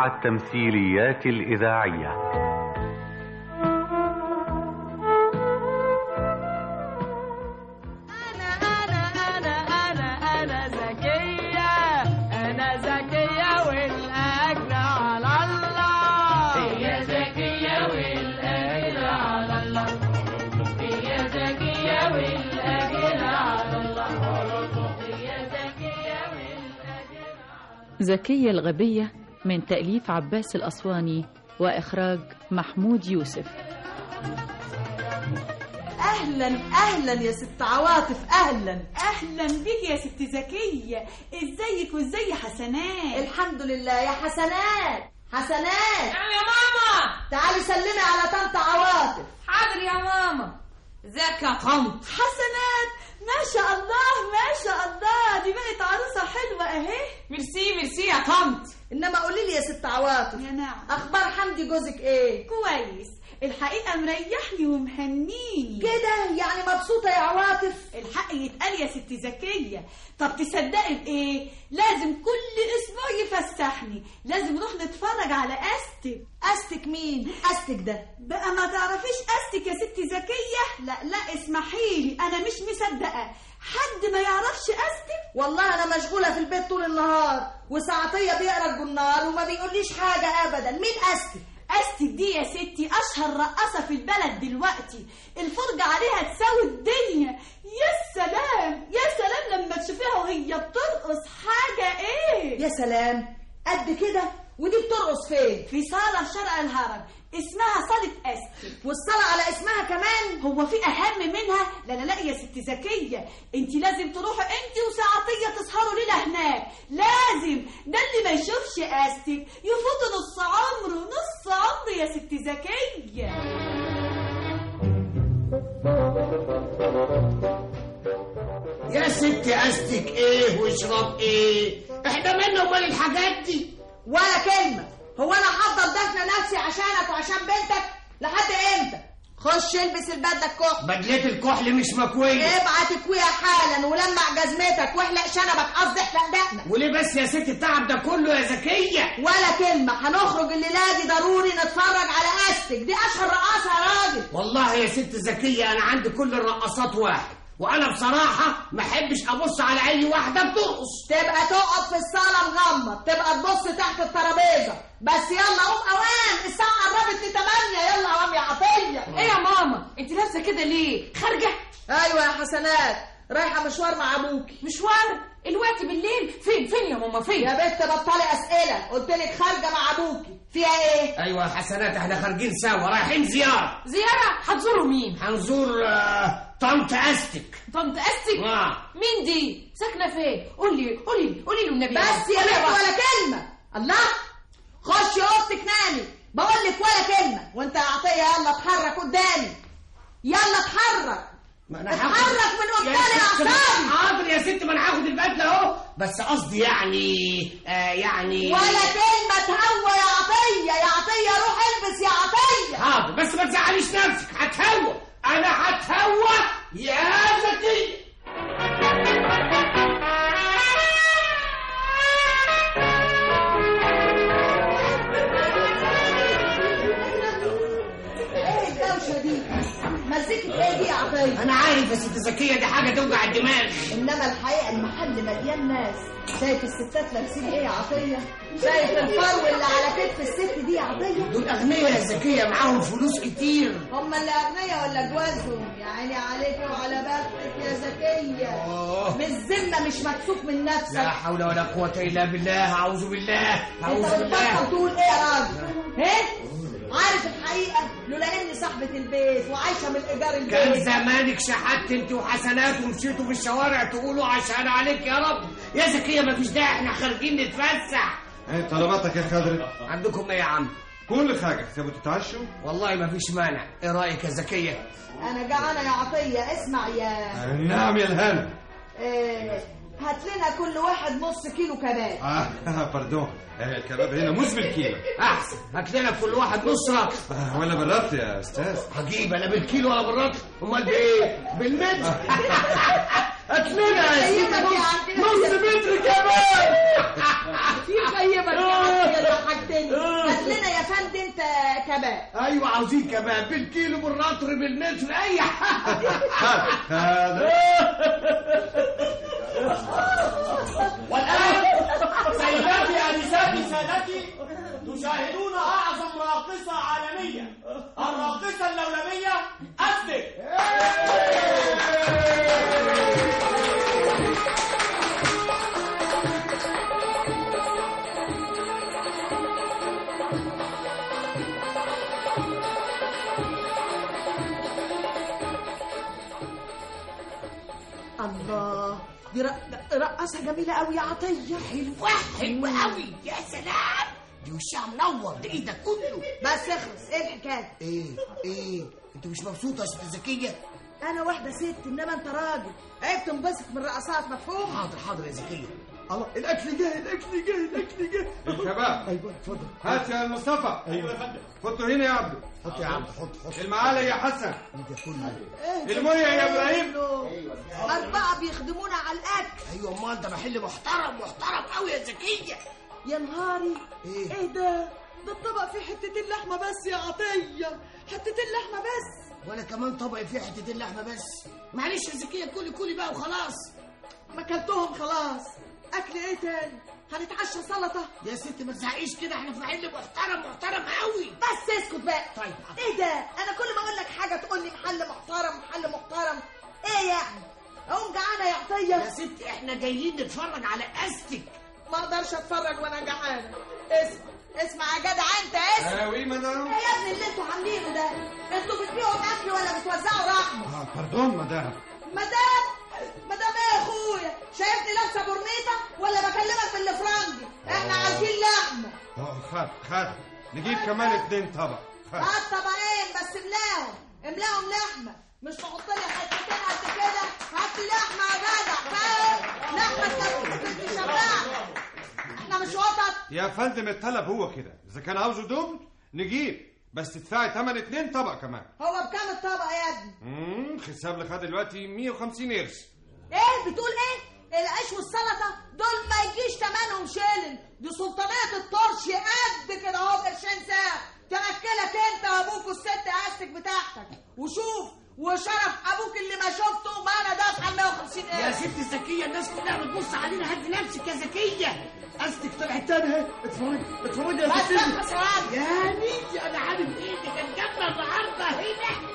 مع التمثيليات الإذاعية أنا ذكية أنا ذكية والأجر على الله هي ذكية والأجر على الله هي ذكية والأجر على الله هي ذكية والأجر زكية الغبية من تأليف عباس الأسواني وإخراج محمود يوسف اهلا اهلا يا ست عواطف اهلا اهلا بيك يا ست زكيه ازيك وازاي حسنات الحمد لله يا حسنات حسنات نعم يا ماما تعالي سلمي على طنط عواطف حاضر يا ماما ازيك يا طنط حسنات ما شاء الله ما شاء الله دي بقت عروسه حلوه اهي ميرسي ميرسي يا طنط انما قولي لي يا ست عواطف يا نعم اخبار حمدي جوزك ايه كويس الحقيقه مريحني ومهنيني كده يعني مبسوطه يا عواطف الحق يتقال يا ست زكيه طب تصدقي بايه لازم كل اسبوع يفسحني لازم نروح نتفرج على استك استك مين استك ده بقى ما تعرفيش استك يا ست زكيه لا لا اسمحيلي انا مش مصدقه حد ما يعرفش استك والله انا مشغوله في البيت طول النهار وساعتيه بيقرا الجورنال وما بيقوليش حاجه ابدا مين استك استك دي يا ستي اشهر رقاصه في البلد دلوقتي الفرجه عليها تساوي الدنيا يا سلام يا سلام لما تشوفيها وهي بترقص حاجه ايه يا سلام قد كده ودي بترقص فين في صاله في شرق الهرم اسمها صاله استك والصلاه على اسمها كمان هو في اهم منها لا لا لا يا ست زكيه انت لازم تروحي انت وساعتيه تسهروا ليله هناك لازم ده اللي ما يشوفش استك يفوت نص عمره نص عمر يا ست زكيه يا ستي قصدك ايه واشرب ايه احنا مالنا ومال الحاجات دي ولا كلمه هو انا هفضل دافنه نفسي عشانك وعشان بنتك لحد امتى خش البس البدله الكحل بدلة الكحل مش مكوية ابعت تكويها حالا ولمع جزمتك واحلق شنبك قصدي احلق دقنك وليه بس يا ستي التعب ده كله يا زكية ولا كلمه هنخرج الليله دي ضروري نتفرج على استك دي اشهر رقاصه يا راجل والله يا ست زكية انا عندي كل الرقصات واحد وانا بصراحة ما احبش ابص على اي واحدة بترقص تبقى تقف في الصاله مغمض تبقى تبص تحت الترابيزه بس يلا قوم اوام الساعه قربت ل 8 يلا قوم يا عطيه ايه يا ماما انت لابسه كده ليه خارجه ايوه يا حسنات رايحه مشوار مع ابوكي مشوار الوقت بالليل فين فين يا ماما فين يا بنت بطلي اسئله قلت لك خارجه مع ابوكي فيها ايه ايوه يا حسنات احنا خارجين سوا رايحين زيارة زياره هتزوروا مين هنزور آه، طنط استك طنط استك آه. مين دي ساكنه فين قولي قولي قولي له النبي بس يا بنت ولا كلمه الله خشي اوضتك نامي بقول لك ولا كلمه وانت يا عطيه يلا اتحرك قدامي يلا اتحرك ما انا اتحرك من يا قدامي يا ست، عصام حاضر يا ست ما انا هاخد البدله اهو بس قصدي يعني آه يعني ولا كلمه تهوى يا عطيه يا عطيه روح البس يا عطيه حاضر بس ما تزعليش نفسك هتهوى انا هتهوى يا زكي ايه الدوشه دي مزيكة ايه دي يا عطيه انا عارف يا ست زكيه دي حاجه توجع الدماغ انما الحقيقه المحل مليان ناس شايف الستات لابسين ايه يا عطيه شايف الفرو اللي على كتف الست دي يا عطيه دول اغنياء يا زكيه معاهم فلوس كتير هم اللي اغنياء ولا جوازهم يا عيني عليك وعلى بختك يا زكيه آه. مش ذمه مش مكسوف من لا نفسك حول ولا قوه الا بالله اعوذ بالله انت اعوذ بتفكر بالله تقول ايه يا راجل ايه عارف الحقيقه لولا اني صاحبه البيت وعايشه من ايجار كان البيت زمانك شحت انت وحسنات ومشيتوا في الشوارع تقولوا عشان عليك يا رب يا زكيه مفيش داعي احنا خارجين نتفسح ايه طلباتك يا خضر عندكم ايه يا عم كل حاجة تبوا تتعشوا والله مفيش مانع ايه رايك يا زكيه انا جعانه يا عطيه اسمع يا نعم يا الهنا إيه هات لنا كل واحد نص كيلو كباب اه باردون آه، الكباب هنا مش بالكيلو احسن هات لنا كل واحد نص رطل آه، ولا بالربط يا استاذ هجيب انا بالكيلو ولا بالرطل امال بايه بالمتر هات لنا يا يخيبك سيدي يا نص- عبد نص متر كمان يخيبك يا عبد ضحكتني هات لنا يا فندم انت كمان ايوه عاوزين كمان بالكيلو بالرطر بالمتر اي حاجه هذا والان سيداتي انساتي سادتي تشاهدون اعظم راقصه عالميه الراقصه اللولبيه اسلك الله دي رق- رقصة جميلة قوي يا عطية حلوه حلوه قوي يا سلام دي وشها منور ده ايه ده كله بس اخلص ايه الحكاية ايه ايه انت مش مبسوطه يا ست زكيه انا واحدة ست انما انت راجل عيب تنبسط من الرقصات مفهوم حاضر حاضر يا زكيه الله الاكل جاي الاكل جاي الاكل جاي الكباب ايوه اتفضل هات يا مصطفى ايوه يا فندم حطه هنا يا عبده حط يا عم حط حط المعالق يا حسن انت كله المية يا ابراهيم أربعة بيخدمونا على الأكل ايوه امال ده محل محترم محترم قوي يا زكيه يا نهاري ايه ايه ده ده الطبق فيه حتتين لحمة بس يا عطية حتتين لحمة بس وانا كمان طبقي فيه حتتين لحمه بس معلش يا زكيه كلي كلي بقى وخلاص ما كلتهم خلاص أكل ايه تاني هنتعشى سلطة يا ست ما تزعقيش كده احنا في محل محترم محترم قوي بس اسكت بقى طيب ايه ده انا كل ما اقول لك حاجة تقول لي محل محترم محل محترم ايه يعني اقوم جعانة يا يا عطية ست احنا جايين نتفرج على استك ما اقدرش اتفرج وانا جعانة اسمع اسمع يا جدع انت اسمع اه وي مدام ايه يا ابني اللي انتوا عاملينه ده انتوا بتبيعوا اكل ولا بتوزعوا رحمه اه باردون مدام مدام مدام ايه يا اخويا شايفني لابسه برنيطه ولا بكلمك بالفرنجي احنا عايزين لحمه اه خد خد نجيب كمان اتنين طبق خد هات طبقين بس املاهم املاهم لحمه مش تحط لي حتتين قد كده هات لي لحمه يا جدع فاهم لحمه تكفي تشبعنا احنا مش قطط يا فندم الطلب هو كده اذا كان عاوزه دبل نجيب بس تدفعي تمن اتنين طبق كمان هو بكام الطبق يا ابني امم حساب لخد دلوقتي 150 قرش ايه بتقول ايه العيش والسلطه دول ما يجيش تمنهم شيلن دي سلطانيه الطرش قد كده اهو بقرشين ساعه تاكلك انت وابوك والست استك بتاعتك وشوف وشرف ابوك اللي ما شفته ما انا دافع 150 يا قرش ست زكيه الناس كلها بتبص علينا هدي نفسك يا زكيه استك طلعت تاني اهي اتفرج اتفرج يا بس ست اخلص يا راجل يا نيتي انا عارف ايه دي كانت جنة النهارده هنا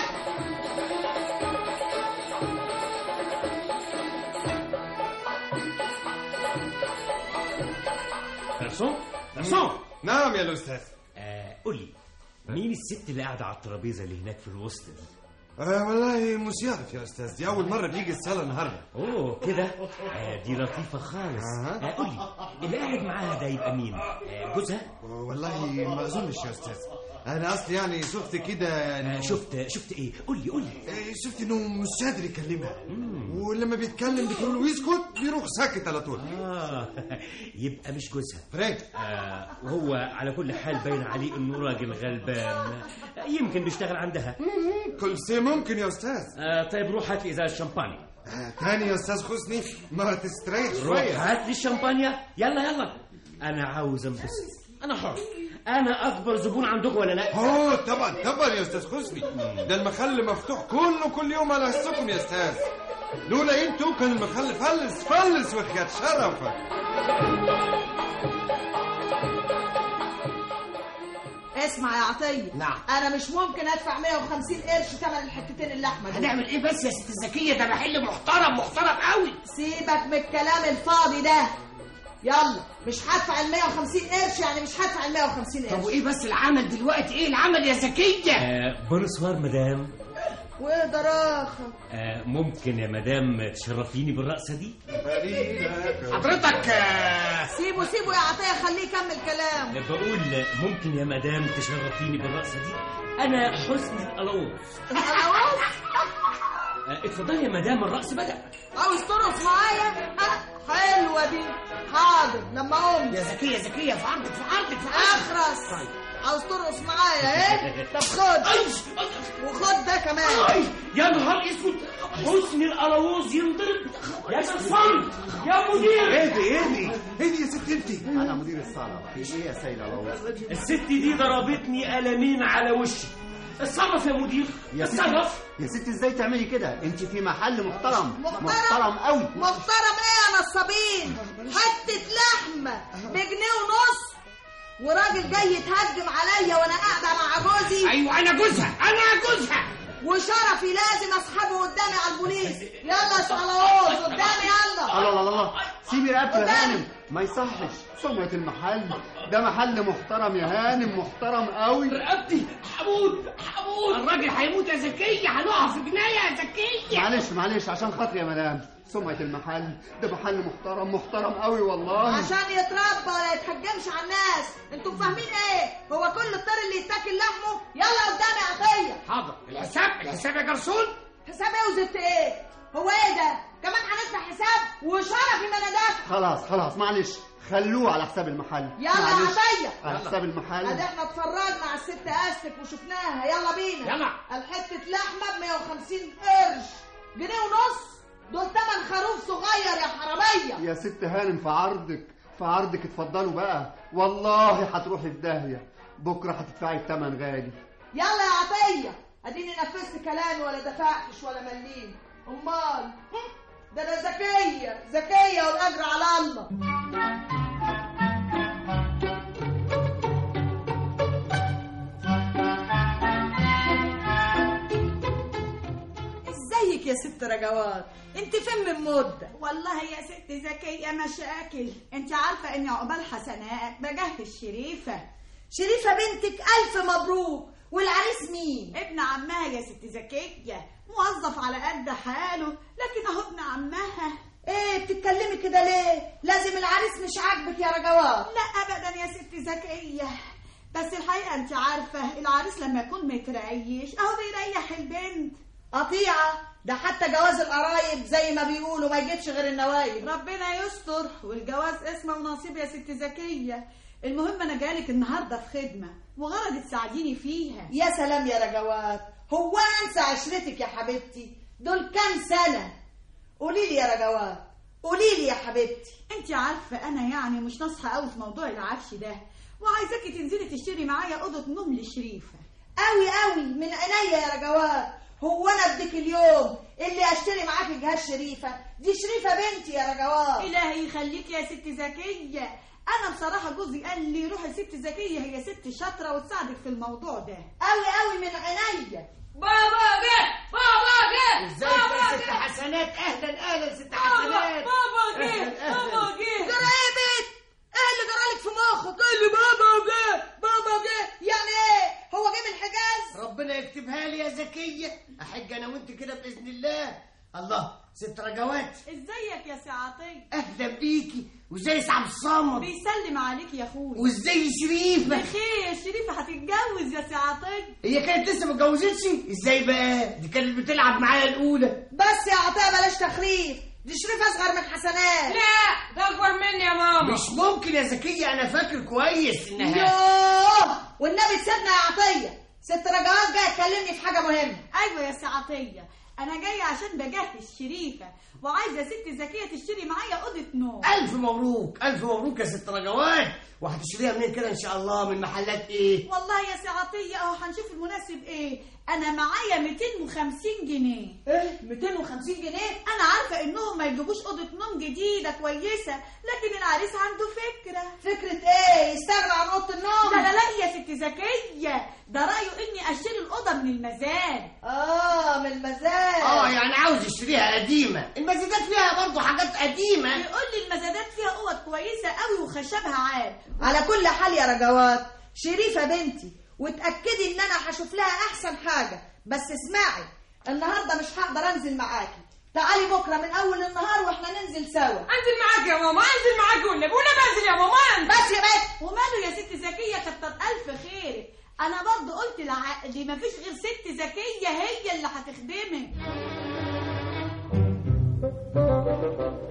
garçon garçon نعم يا الاستاذ آه قول لي مين الست اللي قاعده على الترابيزه اللي هناك في الوسط دي آه والله مش يعرف يا استاذ دي اول مره بيجي الصاله النهارده اوه كده آه دي لطيفه خالص أها. آه قول لي اللي قاعد معاها ده يبقى مين آه جوزها والله ما اظنش يا استاذ انا اصلي يعني شفت كده آه إنه- شفت شفت ايه قول لي قول لي آه، شفت انه مش قادر يكلمها ولما بيتكلم بتقول له يسكت بيروح ساكت على طول اه يبقى مش جوزها فريد آه وهو على كل حال باين عليه انه راجل غلبان آه، يمكن بيشتغل عندها كل شيء ممكن يا استاذ آه طيب روح هات لي ازازه شمبانيا آه تاني يا استاذ حسني ما تستريح روح شويه هات لي الشمبانيا يلا يلا انا عاوز انبسط انا حر انا اكبر زبون عندكم ولا لا اوه طبعا طبعا يا استاذ حسني ده المخل مفتوح كله كل يوم على حسكم يا استاذ لولا انتوا كان المخل فلس فلس وخيات شرفك اسمع يا عطيه نعم. انا مش ممكن ادفع 150 قرش ثمن الحتتين اللحمه دي هنعمل ايه بس يا ست زكيه ده محل محترم محترم قوي سيبك من الكلام الفاضي ده يلا مش هدفع ال 150 قرش يعني مش هدفع ال 150 طب قرش وايه بس العمل دلوقتي ايه العمل يا زكيه آه بونسوار مدام وايه دراخه آه ممكن يا مدام تشرفيني بالرقصه دي حضرتك آه، سيبه سيبه يا عطيه خليه يكمل كلام آه بقول ممكن يا مدام تشرفيني بالرقصه دي انا حسن الالوز خلاص آه اتفضلي يا مدام الرقص بدا عاوز ترقص معايا أه، حلوه دي حاضر لما اقوم يا زكيه زكيه في عرضك في عرضك في عرضك اخرس عاوز ترقص معايا ايه طب خد وخد ده كمان أي يا نهار اسود حسني القلاووز ينضرب يا صن يا مدير اهدي اهدي اهدي يا ست انت انا مدير الصاله في ايه يا سيد الله الست دي ضربتني قلمين على وشي اتصرف يا مدير يا ست اتصرف يا ست ازاي تعملي كده انت في محل محترم محترم؟ محترم قوي محترم ايه يا نصابين حته لحمه بجنيه ونص وراجل جاي يتهجم عليا وانا قاعده مع جوزي ايوه انا جوزها انا جوزها وشرفي لازم اسحبه قدامي على البوليس يلا يا صلاوز قدامي يلا الله الله الله سيبي رقبته يا هانم ما يصحش سمعة المحل ده محل محترم يا هانم محترم قوي رقبتي حمود حمود الراجل هيموت يا زكيه هنقع في جنايه يا زكيه معلش معلش عشان خاطري يا مدام سمعة المحل ده محل محترم محترم قوي والله عشان يتربى ولا يتهجمش على الناس انتوا فاهمين ايه هو كل الطير اللي يتاكل لحمه يلا قدامي عطيه حاضر الحساب الحساب يا جرسون حساب ايه وزفت ايه هو ايه ده كمان هندفع حساب وشرفي ما انا دافع خلاص خلاص معلش خلوه على حساب المحل يلا معلش. عطيه على حساب المحل ادي احنا اتفرجنا على الست استك وشفناها يلا بينا يلا. الحته لحمه ب 150 قرش جنيه ونص دول تمن خروف صغير يا حراميه يا ست هانم في عرضك في عرضك اتفضلوا بقى والله هتروحي في داهية بكرة هتدفعي الثمن غالي يلا يا عطيه اديني نفذت كلامي ولا دفعتش ولا مليم امال هم، ده انا ذكيه ذكيه والاجر على الله ازيك يا ست رجوات انت فين من مده والله يا ست زكية مشاكل انت عارفة اني عقبال حسنات بجهز شريفة شريفه بنتك الف مبروك والعريس مين ابن عمها يا ست زكية موظف على قد حاله لكن اهو ابن عمها ايه بتتكلمي كده ليه لازم العريس مش عاجبك يا رجوات لا ابدا يا ست زكية بس الحقيقة انت عارفة العريس لما يكون متريش اهو بيريح البنت قطيعه ده حتى جواز القرايب زي ما بيقولوا ما يجيبش غير النوايب ربنا يستر والجواز اسمه ونصيب يا ست زكية المهم انا جالك النهارده في خدمة وغرض تساعديني فيها يا سلام يا رجوات هو أنا انسى عشرتك يا حبيبتي دول كام سنه قولي لي يا رجوات قولي لي يا حبيبتي انت عارفة انا يعني مش ناصحة قوي في موضوع العفش ده وعايزاكي تنزلي تشتري معايا اوضة نوم لشريفة قوي قوي من عينيا يا رجوات هو انا اديك اليوم اللي اشتري معاكي جهاز شريفه دي شريفه بنتي يا رجوات الهي يخليك يا ست زكية انا بصراحة جوزي قال لي روحي ست زكية هي ست شاطرة وتساعدك في الموضوع ده قوي قوي من عينيا بابا جه بابا جه ازيك يا ست حسنات اهلا اهلا ست حسنات بابا جه أهلاً، أهلاً. بابا جه جرى ايه يا بنت ايه اللي جرالك في مخك ايه اللي بابا جه بابا جه يعني ايه هو جه من الحجاز ربنا يكتبها لي يا زكيه احج انا وانت كده باذن الله الله ست رجوات ازيك يا سي عطية اهلا بيكي وازاي سعد الصمد بيسلم عليك يا اخويا وازاي شريفه بخير شريفة هتتجوز يا سي عطية هي كانت لسه ما اتجوزتش ازاي بقى دي كانت بتلعب معايا الاولى بس يا عطيه بلاش تخريف دي شريفه اصغر من حسنات لا ده اكبر مني يا ماما مش ممكن يا زكيه انا فاكر كويس انها يوه والنبي تسيبنا يا عطيه ست رجوات جايه تكلمني في حاجه مهمه ايوه يا سي عطية انا جاية عشان بجهز شريفة وعايزة ست زكية تشتري معايا اوضة نوم الف مبروك الف مبروك يا ست رجوات وهتشتريها منين كده ان شاء الله من محلات ايه والله يا سي عطية اهو هنشوف المناسب ايه انا معايا 250 جنيه ايه 250 جنيه انا عارفة انهم ما يجيبوش اوضة نوم جديدة كويسة لكن العريس عنده فكرة فكره ايه يستغنى عن اوضه النوم لا لا لا يا ست زكية ده رأيه اني اشتري الاوضة من المزاد اه من المزاد اه يعني عاوز يشتريها قديمه المزيدات فيها برضه حاجات قديمه بيقول لي المزادات فيها اوض كويسة قوي وخشبها عال على كل حال يا رجوات شريفه بنتي وتاكدي ان انا هشوف لها احسن حاجه بس اسمعي النهارده مش هقدر انزل معاكي تعالي بكره من اول النهار واحنا ننزل سوا انزل معاك يا ماما انزل معاك والنبي وانا بنزل يا ماما بس يا بنت وماله يا ست زكية كتر ألف خيرك أنا برضه قلت لعقلي مفيش غير ست زكية هي اللي هتخدمك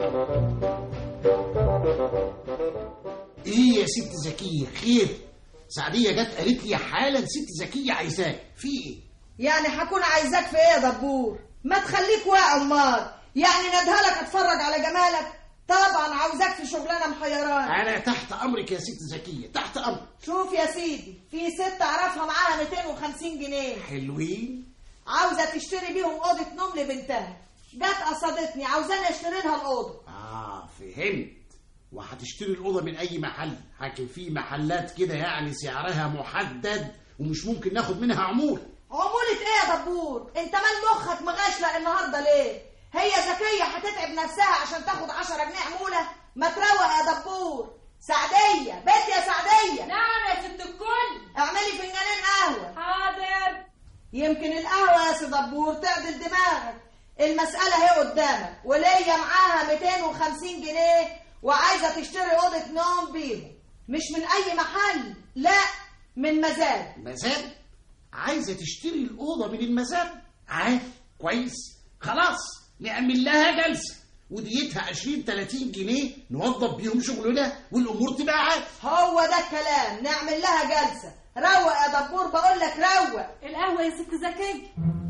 ايه يا ست زكيه خير سعديه جت قالت لي حالا ست زكيه عايزاك في ايه يعني هكون عايزاك في ايه يا دبور ما تخليك واقع امال يعني ندهى لك اتفرج على جمالك طبعا عاوزاك في شغلانه محيران انا تحت امرك يا ست زكيه تحت امرك شوف يا سيدي في ست اعرفها معاها 250 جنيه حلوين عاوزه تشتري بيهم اوضه نوم لبنتها جت قصدتني عاوزاني اشتري لها الاوضه اه فهمت وهتشتري الاوضه من اي محل لكن في محلات كده يعني سعرها محدد ومش ممكن ناخد منها عمول عمولة ايه يا دبور انت مال مخك مغاشلق النهارده ليه هي ذكيه هتتعب نفسها عشان تاخد 10 جنيه عموله ما تروق يا دبور سعديه بنت يا سعديه نعم يا ست الكل اعملي فنجانين قهوه حاضر يمكن القهوه يا سي دبور تعدل دماغك المساله هي قدامك وليا معاها 250 جنيه وعايزه تشتري اوضه نوم بيهم مش من اي محل لا من مزاد مزاد عايزه تشتري الاوضه من المزاد عارف كويس خلاص نعمل لها جلسه وديتها 20 30 جنيه نوظف بيهم شغلنا والامور تبقى عارف هو ده الكلام نعمل لها جلسه روق يا دبور بقول لك روق القهوة يا ست زكية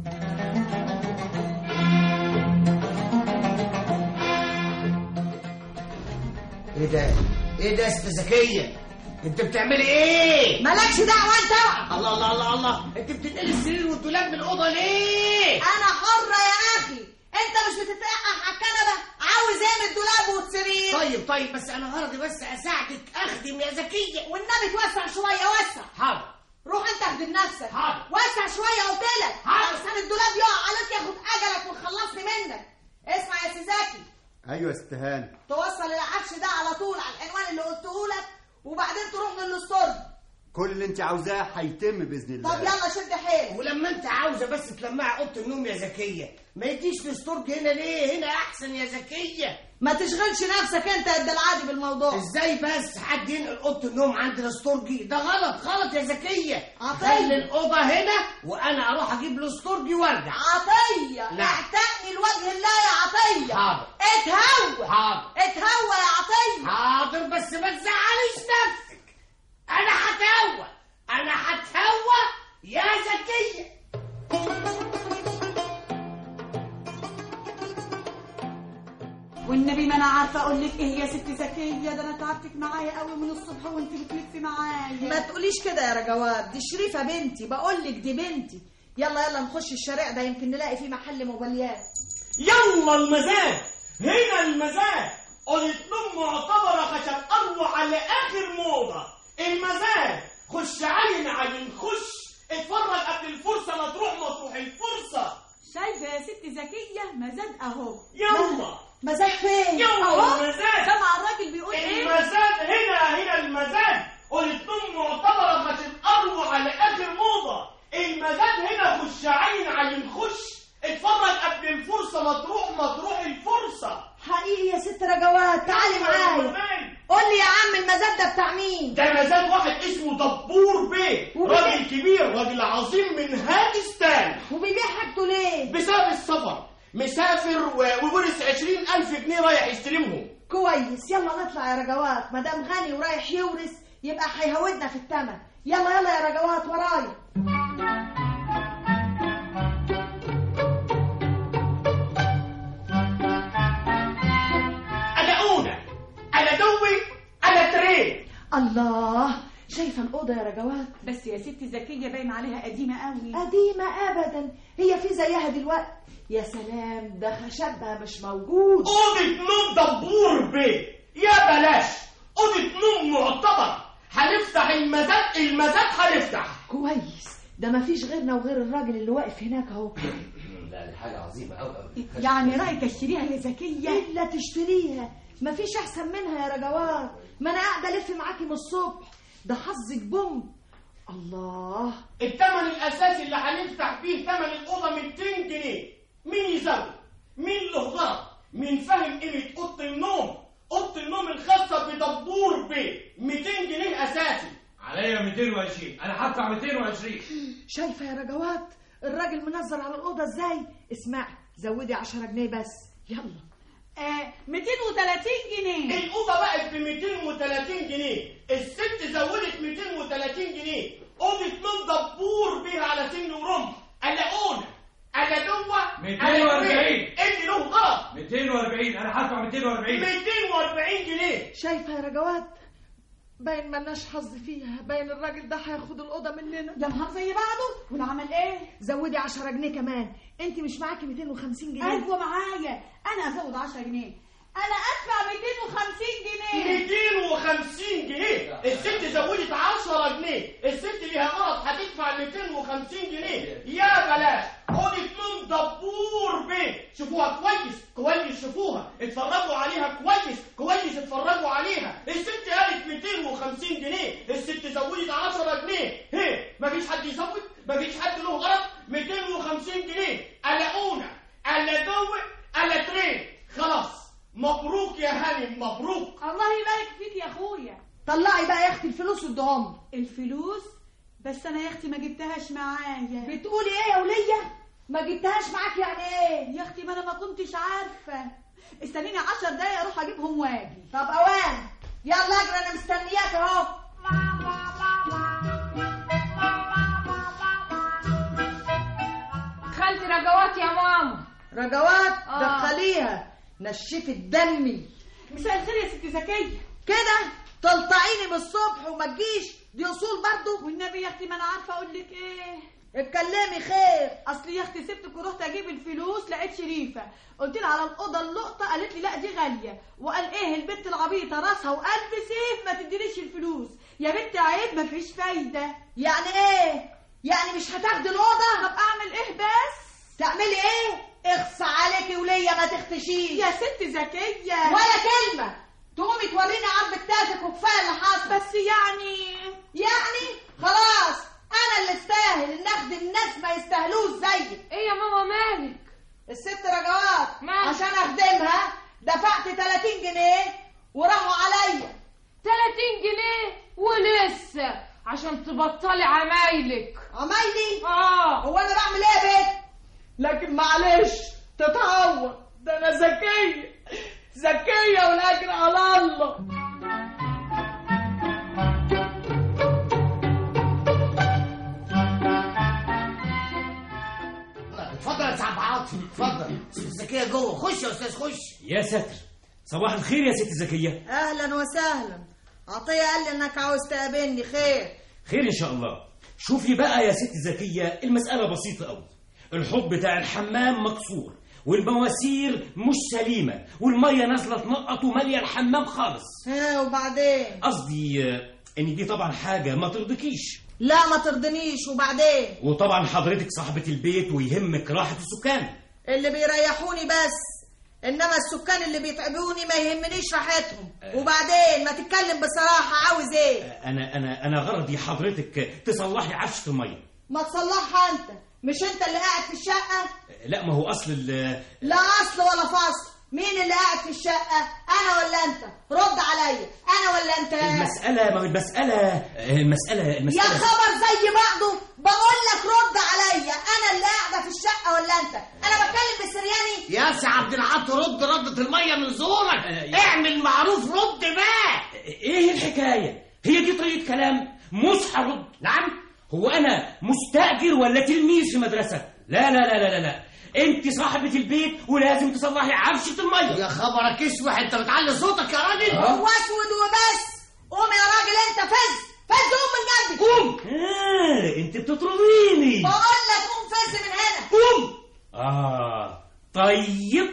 ايه ده ايه ده يا ست زكيه انت بتعملي ايه مالكش دعوه انت اوعى الله الله الله الله انت بتنقلي السرير والدولاب من الاوضه ليه انا حره يا اخي انت مش بتتقح على الكنبه عاوز ايه من الدولاب والسرير طيب طيب بس انا غرضي بس اساعدك اخدم يا زكيه والنبي توسع شويه وسع حاضر روح انت اخدم نفسك حاضر. وسع شويه قلت لك حاضر. عشان الدولاب يقع عليك ياخد اجلك ويخلصني منك اسمع يا سيزاكي ايوه يا ست هانم توصل العفش ده على طول على العنوان اللي قلته لك وبعدين تروح للاستورج كل اللي انت عاوزاه هيتم باذن الله طب يلا شد حيلك ولما انت عاوزه بس تلمعي اوضه النوم يا زكيه ما يجيش في ستورج هنا ليه هنا احسن يا زكيه ما تشغلش نفسك انت قد العادي بالموضوع ازاي بس حد ينقل اوضه النوم عندنا ستورجي ده غلط غلط يا زكيه عطية. خلي الاوضه هنا وانا اروح اجيب له ستورجي وارجع عطية نعم. اعتقني لوجه الله يا عطية حاضر. اتهوى حاضر اتهوى يا عطية حاضر بس ما تزعليش نفسك انا هتهوى انا هتهوى يا زكيه والنبي ما انا عارفه اقول لك ايه يا ست زكيه ده انا تعبتك معايا قوي من الصبح وانت بتلفي معايا ما تقوليش كده يا رجوات دي شريفة بنتي بقول لك دي بنتي يلا يلا نخش الشارع ده يمكن نلاقي فيه محل موبايلات يلا المزاد هنا المزاد قلت لهم معتبرة خشب أروع على آخر موضة المزاد خش عين عين خش اتفرج قبل الفرصة ما تروح مطروح الفرصة شايفه يا ست زكيه مزاد اهو يلا مزاج فين يلا اهو المزاد سمع الراجل بيقول ايه المزاد هنا هنا المزاد قلت لهم معتبرة خشب أروع على آخر موضة المزاد هنا خش عين عين خش اتفرج قبل الفرصة ما تروح مطروح الفرصة حقيقي يا ست رجوات تعالي معايا قول لي يا عم المزاد ده بتاع مين ده مزاد واحد اسمه دبور بيه وبيبيع- راجل كبير راجل عظيم من هاكستان وبيبيع حاجته ليه بسبب السفر مسافر و- وورث عشرين ألف جنيه رايح يستلمهم كويس يلا نطلع يا رجوات ما دام غني ورايح يورث يبقى هيهودنا في التمن يلا يلا يا رجوات ورايا أنا أونا أنا دوي أنا ترين الله شايفه الاوضه يا رجوات بس يا ست زكيه باين عليها قديمه قوي قديمه ابدا هي في زيها دلوقتي يا سلام ده خشبها مش موجود أوضة نوم دبور بيه يا بلاش أوضة نوم معتبر هنفتح المزاد المزاد هنفتح كويس ده ما فيش غيرنا وغير الراجل اللي واقف هناك اهو لا دي حاجه عظيمه قوي قوي يعني رايك اشتريها يا زكيه الا تشتريها ما فيش احسن منها يا رجوات ما انا قاعده الف معاكي من الصبح ده حظك بوم الله الثمن الاساسي اللي هنفتح بيه ثمن الاوضه 200 جنيه مين يزود مين له غرض مين فاهم قيمه اوضه النوم اوضه النوم الخاصه بدبور بيه 200 جنيه اساسي عليا 220 انا هدفع 220 شايفه يا رجوات الراجل منظر على الاوضه ازاي اسمعي زودي 10 جنيه بس يلا آه 230 جنيه الأوضة بقت ب 230 جنيه الست زودت 230 جنيه أوضة نوم دبور بيها على سن ورمح قلقونا قلقوة 240. ادي له غلط 240 انا هدفع 240 240 جنيه شايفه يا رجوات باين ملناش حظ فيها باين الراجل ده هياخد الاوضه مننا ده نهار زي بعضه والعمل ايه زودي 10 جنيه كمان انت مش معاكي 250 جنيه ايوه معايا انا ازود 10 جنيه انا ادفع 250 جنيه 250 جنيه الست زودت 10 جنيه الست ليها غلط هتدفع 250 جنيه يا بلاش اوضه نوم دبور بيه شوفوها كويس كويس شوفوها اتفرجوا عليها كويس كويس اتفرجوا عليها الست قالت 250 جنيه الست زودت 10 جنيه هي مفيش حد يزود مفيش حد له غلط 250 جنيه قلقونا قلقوه قلقترين خلاص مبروك يا هانم مبروك الله يبارك فيك يا اخويا طلعي بقى يا اختي الفلوس وادهم الفلوس بس انا يا اختي ما جبتهاش معايا بتقولي ايه يا وليه ما جبتهاش معاك يعني ايه يا اختي ما انا ما كنتش عارفه استنيني 10 دقايق اروح اجيبهم واجي طب اوان يلا اجري انا مستنياك اهو خالتي رجوات يا ماما رجوات آه. دخليها نشفت دمي مساء الخير يا ست زكيه كده تلطعيني من الصبح وما تجيش دي اصول برضو والنبي يا اختي ما انا عارفه اقول لك ايه اتكلمي خير اصل يا اختي سبتك ورحت اجيب الفلوس لقيت شريفه قلت لها على الاوضه اللقطه قالت لي لا دي غاليه وقال ايه البت العبيطه راسها وقلب سيف ما تدينيش الفلوس يا بنت عيب ما فيش فايده يعني ايه يعني مش هتاخدي الاوضه طب اعمل ايه بس تعملي ايه اخص عليكي وليا ما تختشيش يا ست زكيه ولا كلمه تقومي توريني عرض كتافك وكفايه اللي حصل بس يعني يعني خلاص انا اللي استاهل ان اخدم الناس ما يستاهلوش زيك ايه يا ماما مالك الست رجوات مالك؟ عشان اخدمها دفعت 30 جنيه وراحوا عليا 30 جنيه ولسه عشان تبطلي عمايلك عمايلي اه هو انا بعمل ايه يا بنت لكن معلش تتعوض ده انا ذكيه ذكيه والاجر على الله اتفضل يا سعد عاطف اتفضل ست زكيه جوه خش يا استاذ خش يا ساتر صباح الخير يا ست زكيه اهلا وسهلا عطيه قال لي انك عاوز تقابلني خير خير ان شاء الله شوفي بقى يا ست زكيه المساله بسيطه قوي الحوض بتاع الحمام مكسور والمواسير مش سليمه والميه نازله تنقط وماليه الحمام خالص ها وبعدين قصدي آه، ان دي طبعا حاجه ما ترضيكيش لا ما ترضنيش وبعدين وطبعا حضرتك صاحبه البيت ويهمك راحه السكان اللي بيريحوني بس انما السكان اللي بيتعبوني ما يهمنيش راحتهم وبعدين ما تتكلم بصراحه عاوز ايه انا انا انا غرضي حضرتك تصلحي عفشه الميه ما تصلحها انت مش انت اللي قاعد في الشقه لا ما هو اصل ال- لا اصل ولا فصل مين اللي قاعد في الشقه انا ولا انت رد عليا انا ولا انت المساله ما هو المساله المساله يا المساله خبر زي بعضه بقول لك رد عليا انا اللي قاعده في الشقه ولا انت انا بتكلم بالسرياني يا سي عبد العاطي رد ردة المية من زورك اعمل معروف رد بقى ايه الحكايه هي دي طريقه كلام مش هرد نعم هو انا مستاجر ولا تلميذ في مدرسه لا لا لا لا لا, لا. انت صاحبه البيت ولازم تصلحي عفشه الميه يا خبرك اسوح انت بتعلي صوتك يا راجل هو اسود وبس قوم يا راجل انت فز فز قوم من جنبي قوم آه انت بتطرديني بقول لك قوم فز من هنا قوم اه طيب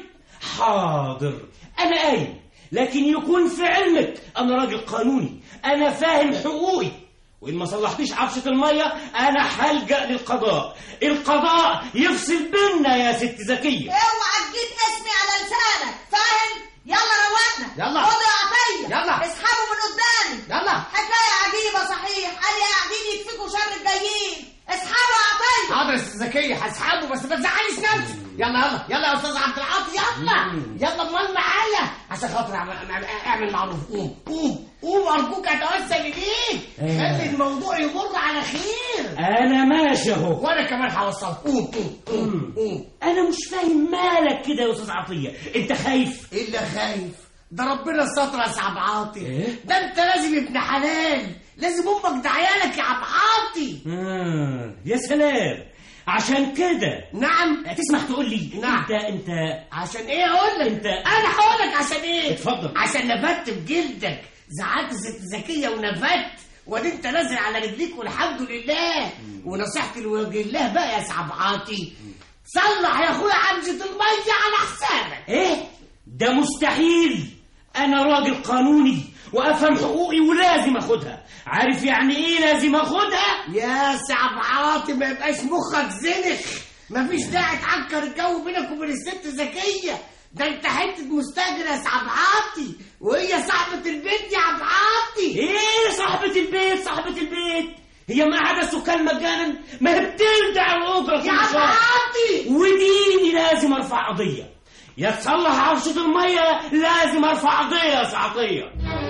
حاضر انا قايم لكن يكون في علمك انا راجل قانوني انا فاهم حقوقي وان ما صلحتيش عفشه الميه انا هلجا للقضاء القضاء يفصل بينا يا ست زكيه اوعى تجيب اسمي على لسانك فاهم يلا روقنا يلا. خد يا عطيه يلا. اسحبوا من قدامي يلا حكايه عجيبه صحيح قال لي قاعدين يكفيكوا شر الجايين اسحبوا يا عطيه حاضر يا ست زكية هسحبه بس ما تزعليش نفسك يلا يلا يلا يا استاذ عبد العاطي يلا يلا امال معايا عشان خاطر اعمل اعمل- اعمل معروف قوم قوم قوم ارجوك اتوسل اليك أيوة. خلي الموضوع يمر على خير انا ماشي اهو وانا كمان هوصلك قوم قوم قوم قوم انا مش فاهم مالك كده يا استاذ عطيه انت خايف الا خايف ده ربنا ستر يا سعد عاطي إيه؟ ده انت لازم ابن حلال لازم امك ده عيالك يا عم عاطي آه. يا سلام عشان كده نعم تسمح تقول لي نعم. انت انت عشان ايه اقول لك انت انا هقول لك عشان ايه اتفضل. عشان نبت بجلدك زعلت ست زكيه ونبت وادي انت نازل على رجليك والحمد لله ونصيحتي لوجه الله بقى يا سعد عاطي صلح يا اخويا عمزه الميه على حسابك ايه ده مستحيل انا راجل قانوني وافهم حقوقي ولازم اخدها عارف يعني ايه لازم اخدها يا سعد عاطي ما يبقاش مخك زنخ مفيش داعي تعكر الجو بينك وبين الست زكيه ده انت حته مستاجر يا سعد عاطي وهي صاحبه البيت يا عم عاطي ايه صاحبة البيت صاحبة البيت هي ما عدا السكان مجانا ما هي بتلدع الاجره يا كل عم شهر عاطي وديني لازم ارفع قضيه يا تصلح عرشة المية لازم ارفع قضية يا سعطية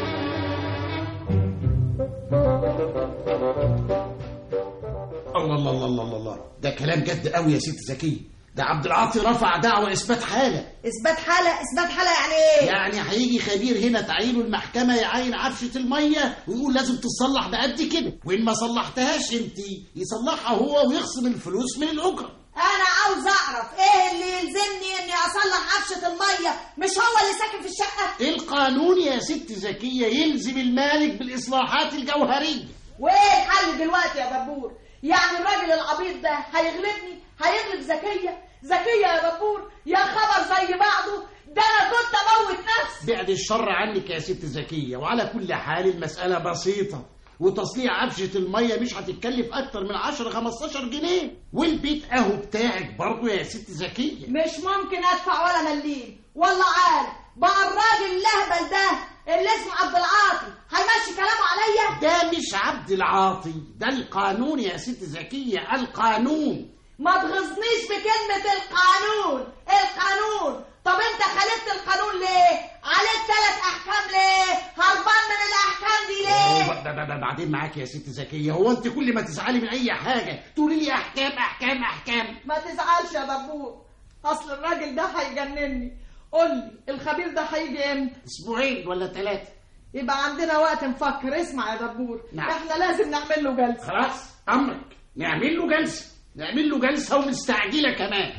الله الله الله الله الله ده كلام جد قوي يا ست زكيه ده عبد العاطي رفع دعوى اثبات حاله اثبات حاله اثبات حاله يعني ايه يعني هيجي خبير هنا تعينه المحكمه يعاين عفشه الميه ويقول لازم تصلح بقد كده وان ما صلحتهاش انت يصلحها هو ويخصم الفلوس من الاجره انا عاوز اعرف ايه اللي يلزمني اني اصلح عفشه الميه مش هو اللي ساكن في الشقه القانون يا ست زكيه يلزم المالك بالاصلاحات الجوهريه وايه الحل دلوقتي يا دبور يعني الراجل العبيط ده هيغلبني هيغلب زكيه زكيه يا دبور يا خبر زي بعضه ده انا كنت اموت نفسي بعد الشر عنك يا ست زكيه وعلى كل حال المساله بسيطه وتصليح عفشه الميه مش هتتكلف اكتر من 10 15 جنيه والبيت اهو بتاعك برضه يا ست زكيه مش ممكن ادفع ولا مليم والله عال بقى الراجل الاهبل ده اللي اسمه عبد العاطي هيمشي كلامه عليا ده مش عبد العاطي ده القانون يا ست زكيه القانون ما تغزنيش بكلمة القانون القانون طب انت خالفت القانون ليه عليك ثلاث احكام ليه هربان من الاحكام دي ليه هو ب- ب- ب- بعدين معاك يا ست زكيه هو انت كل ما تزعلي من اي حاجه تقولي لي احكام احكام احكام ما تزعلش يا دبور اصل الراجل ده هيجنني قول لي الخبير ده هيجي امتى اسبوعين ولا ثلاثه يبقى عندنا وقت نفكر اسمع يا دبور نعم. احنا لازم نعمل له جلسه خلاص امرك نعمل له جلسه نعمل له جلسه ومستعجله كمان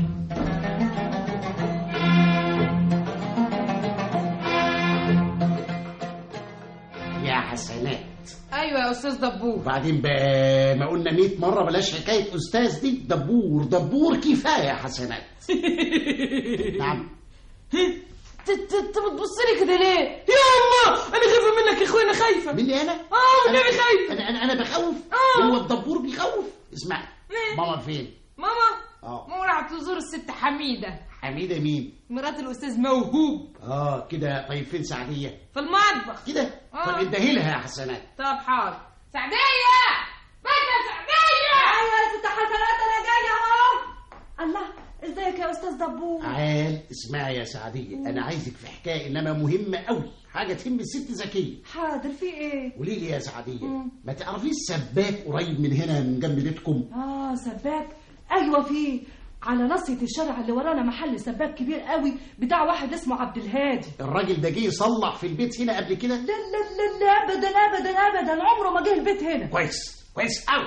يا حسنات ايوه يا استاذ دبور وبعدين بقى ما قلنا 100 مره بلاش حكايه استاذ دي دبور دبور كفايه يا حسنات نعم انت بتبص لي كده ليه يا الله انا خايفه منك يا اخويا انا خايفه مني انا اه والنبي خايفه انا انا انا بخوف آه. هو الدبور بيخوف اسمع ليه؟ ماما فين ماما اه ماما راحت تزور الست حميده حميده مين مرات الاستاذ موهوب اه كده طيب فين سعديه في المطبخ كده آه. طب ادهي لها يا حسنات طب حاضر سعديه بكى سعديه ايوه يا ست حسنات انا جايه اهو الله ازيك يا استاذ دبور عال اسمعي يا سعديه انا عايزك في حكايه انما مهمه قوي حاجه تهم الست زكيه حاضر في ايه قولي لي يا سعديه ما تعرفيش سباك قريب من هنا من جنب بيتكم اه سباك ايوه في على ناصية الشارع اللي ورانا محل سباك كبير قوي بتاع واحد اسمه عبد الهادي الراجل ده جه يصلح في البيت هنا قبل كده لا لا لا لا ابدا ابدا ابدا عمره ما جه البيت هنا كويس كويس قوي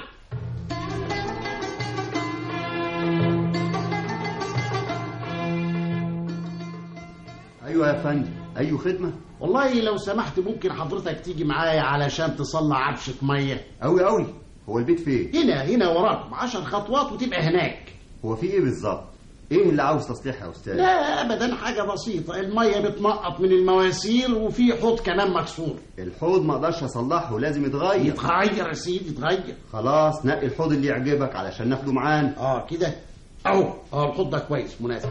ايوه يا فندم اي خدمه والله لو سمحت ممكن حضرتك تيجي معايا علشان تصلح عفشه ميه قوي قوي هو البيت فين هنا هنا وراك عشر خطوات وتبقى هناك هو في ايه بالظبط ايه اللي عاوز تصليح يا استاذ لا ابدا حاجه بسيطه الميه بتنقط من المواسير وفي حوض كمان مكسور الحوض ما اقدرش اصلحه لازم يتغير يتغير يا سيدي يتغير خلاص نقي الحوض اللي يعجبك علشان ناخده معانا اه كده اهو اه الحوض ده كويس مناسب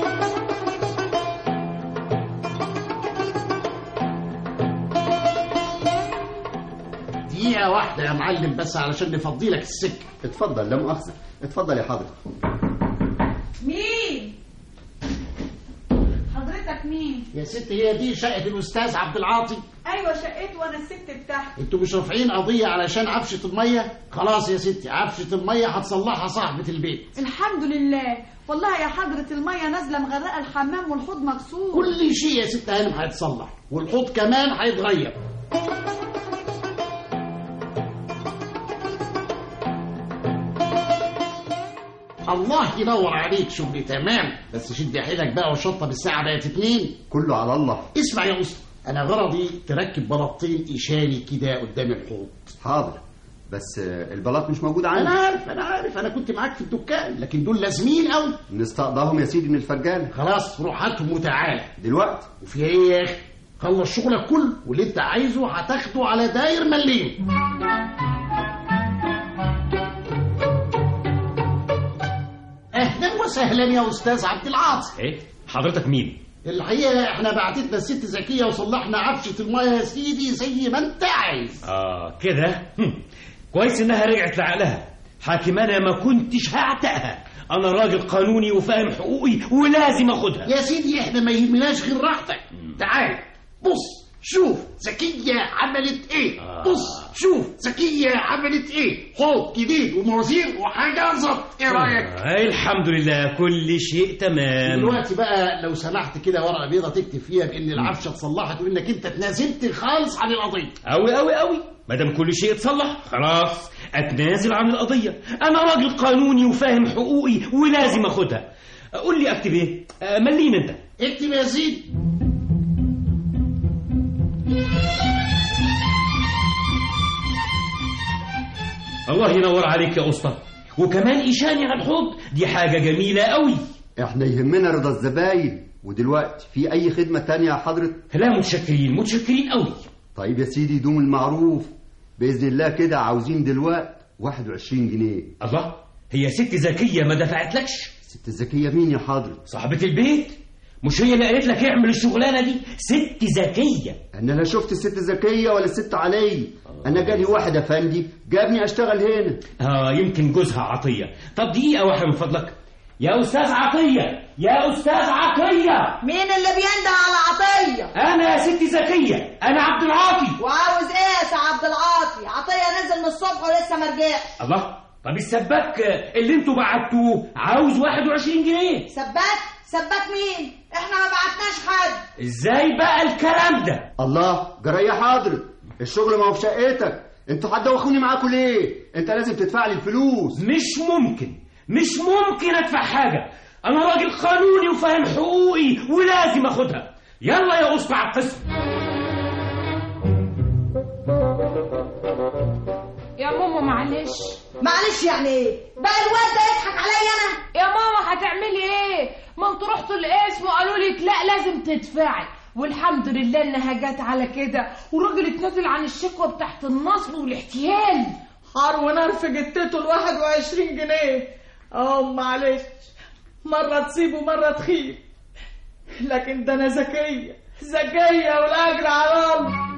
دقيقة واحدة يا معلم بس علشان نفضي لك السكة اتفضل لا مؤاخذه اتفضل يا حضرتك مين حضرتك مين يا ست هي دي شقة الأستاذ عبد العاطي ايوه شقته وانا الست بتاعتي انتوا مش رافعين قضيه علشان عفشه الميه خلاص يا ستي عفشه الميه هتصلحها صاحبه البيت الحمد لله والله يا حضرة المية نازلة مغرقة الحمام والحوض مغسول كل شيء يا ست هانم هيتصلح والحوض كمان هيتغير الله ينور عليك شغل تمام بس شد حيلك بقى وشطب الساعه بقت اتنين كله على الله اسمع يا اسطى انا غرضي تركب بلاطين اشاري كده قدام الحوض حاضر بس آه، البلاط مش موجود انا عندي عارف انا عارف انا كنت معاك في الدكان لكن دول لازمين قوي نستقضاهم يا سيدي من الفجالة خلاص روح هاتهم وتعالى دلوقتي وفي ايه يا اخي خلص شغلك كله واللي انت عايزه هتاخده على داير مليم اهلا وسهلا يا استاذ عبد العاطي ايه حضرتك مين الحقيقه احنا بعتتنا الست زكيه وصلحنا عفشه الميه يا سيدي زي ما انت عايز اه كده هم. كويس انها رجعت لعقلها حاكم انا ما كنتش هعتقها انا راجل قانوني وفاهم حقوقي ولازم اخدها يا سيدي احنا ما يهمناش غير راحتك تعال بص شوف زكية عملت ايه آه. بص شوف زكية عملت ايه حوض جديد وموازير وحاجة ظبط ايه رأيك آه الحمد لله كل شيء تمام دلوقتي بقى لو سمحت كده ورقة بيضة تكتب فيها بان العفشة اتصلحت وانك انت اتنازلت خالص عن القضية أوي أوي أوي ما دام كل شيء اتصلح خلاص اتنازل عن القضية أنا راجل قانوني وفاهم حقوقي ولازم أخدها قول لي أكتب إيه آه، مليني أنت اكتب يا سيدي الله ينور عليك يا أسطى وكمان إيشاني على الحوض دي حاجة جميلة أوي احنا يهمنا رضا الزباين ودلوقتي في اي خدمة تانية يا حضرة لا متشكرين متشكرين أوي طيب يا سيدي دوم المعروف بإذن الله كده عاوزين دلوقتي 21 جنيه الله هي ست ذكية ما دفعتلكش ست زكية مين يا حضرة صاحبة البيت مش هي اللي قالت لك اعمل الشغلانة دي ست ذكية انا لا شفت الست زكية ولا الست علي انا جالي واحد افندي جابني اشتغل هنا اه يمكن جوزها عطية طب دقيقة واحدة من فضلك يا أستاذ عطية يا أستاذ عطية مين اللي بينده على عطية أنا يا ستي زكية أنا عبد العاطي وعاوز ايه يا سي عبد العاطي عطية نزل من الصبح ولسه ما رجعش الله طب السباك اللي انتوا بعتوه عاوز 21 جنيه سباك سباك مين احنا ما بعتناش حد ازاي بقى الكلام ده الله جرى يا حضرة الشغل ما هو في شقتك انتوا هتدوخوني معاكم ليه انت لازم تدفع لي الفلوس مش ممكن مش ممكن ادفع حاجة انا راجل قانوني وفاهم حقوقي ولازم اخدها يلا يا اسطى على القسم يا ماما معلش معلش يعني ايه بقى الواد ده يضحك عليا انا يا ماما هتعملي ايه ما انتوا رحتوا القسم وقالوا لك لا لازم تدفعي والحمد لله انها جت على كده والراجل اتنازل عن الشكوى بتاعت النصب والاحتيال حار ونار في جتته ال 21 جنيه اه معلش مرة تصيب ومرة تخيب لكن ده انا ذكية ذكية والاجر على الله